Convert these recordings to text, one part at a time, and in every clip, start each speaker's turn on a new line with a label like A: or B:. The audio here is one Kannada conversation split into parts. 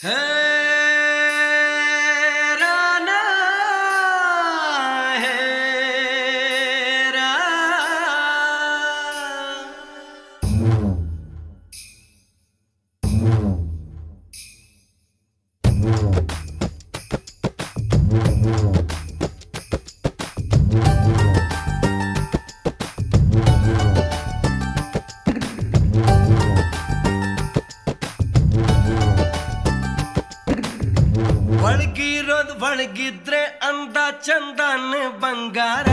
A: ಹೇ ರಾನ ಹೇ ರಾ. ಒಳಗಿರೋದು ಒಳಗಿದ್ರೆ ಅಂದ ಚಂದನ ಬಂಗಾರ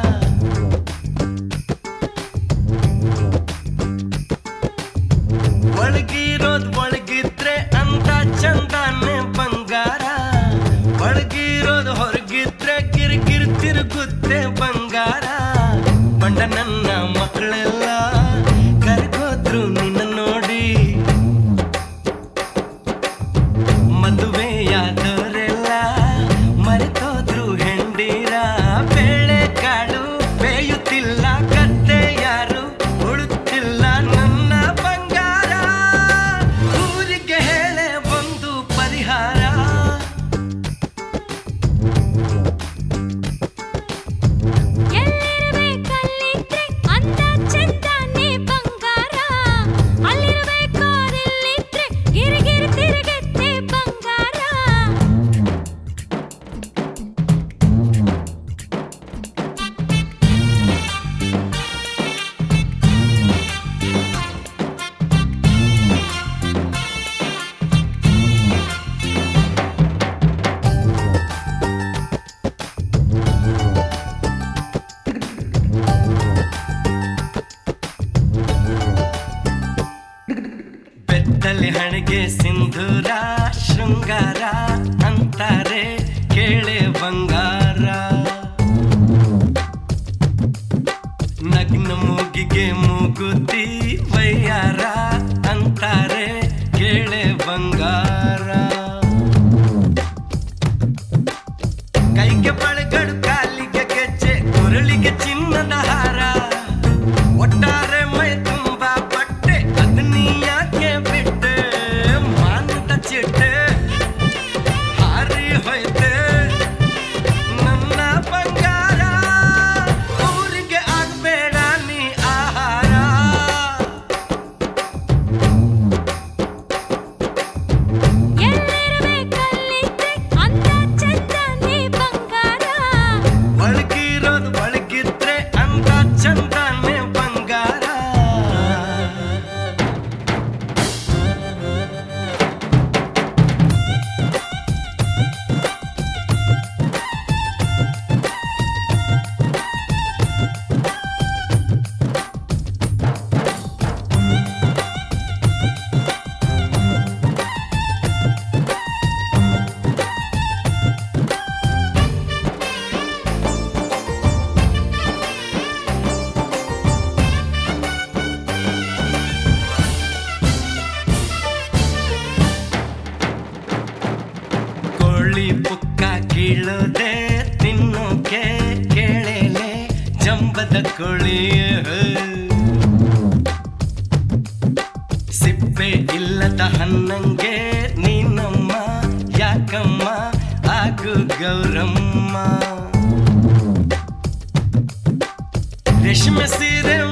A: ಒಳಗಿರೋದು ಒಳಗಿದ್ರೆ ಅಂದ ಚಂದನ ಬಂಗಾರ ಒಳಗಿರೋದು ಹೊರಗಿದ್ರೆ ಕಿರಿಕಿರಿ ತಿರುಗುತ್ತೆ ಬಂಗಾರ ಬಂಡ ನನ್ನ ಮಕ್ಕಳೆಲ್ಲ ಕರ್ಕೋದ್ರು ನಿನ್ನ ನೋಡಿ ಮದುವೆಯಾದವರೆಲ್ಲ ಮರೆತೋದ್ರು ಹೆಂಡೀರ ಬೇಳೆ ಕಾಳು ಬೇಯುತ್ತಿಲ್ಲ ಕತ್ತೆ ಯಾರು ಉಳುತ್ತಿಲ್ಲ ನನ್ನ ಬಂಗಾರ ಊರಿಗೆ ಹೇಳೆ ಒಂದು ಪರಿಹಾರ
B: ಎಲ್ಲಿರಬೇಕಲ್ಲಿದ್ರೆ ಅಂದ ಚಂದನೆ ಬಂಗಾರ ಅಲ್ಲಿರಬೇಕಾದಿಲ್ಲಿದ್ರೆ ಗಿರಿಗಿರಿ ತಿರುಗತ್ತೆ ಬಂಗಾರ
A: ಬೆತ್ತಲೆ ಹಣೆಗೆ ಸಿಂಧೂರ ಶೃಂಗಾರ ಅಂತಾರೆ ಕೇಳೆ ಬಂಗಾರ ನಗ್ನ ಮೂಗಿಗೆ ಮೂಗುತಿ ವಯ್ಯಾರ ಅಂತಾರೆ ಕೇಳೆ ಬಂಗಾರ ಕೈಗೆ ಬಳೆಗಳು ಕಾಲಿಗೆ ಗೆಜ್ಜೆ ಕೊರಳಿಗೆ ಚಿನ್ನದ ಹಾರ ಒಟ್ಟಾರೆ ಮೈ ತುಂಬ ಬಟ್ಟೆ ಅದನ್ನ ಯಾಕೆ ಬಿಟ್ಟೆ ಮಾನದ ಚಿಟ್ಟೆ ಹಾರಿ ಹೋಯ್ತೆ ನನ್ನ ಬಂಗಾರ ಊರಿಗೆ ಆಗ್ಬೇಡ ನೀ ಆಹಾರ
B: ಎಲ್ಲಿರಬೇಕಲ್ಲಿದ್ರೆ ಅಂದ ಚಂದನೆ ಬಂಗಾರ
A: ಒಳಗಿರೋದು ಒಳಗಿದ್ರೆ ಅಂತ ಚಂದನೆ ಬಂಗಾರ ಕೋಳಿ ಪುಕ್ಕ ಕೀಳದೆ ತಿನ್ನೋಕೆ ಕೇಳೇಲೆ ಜಂಬದ ಕೋಳಿ ಸಿಪ್ಪೆ ಇಲ್ಲದ ಹನ್ನಂಗೆ ನೀನಮ್ಮ ಯಾಕಮ್ಮ ಆಗು ಗೌರಮ್ಮ ರೇಷ್ಮೆ ಸೀರೆ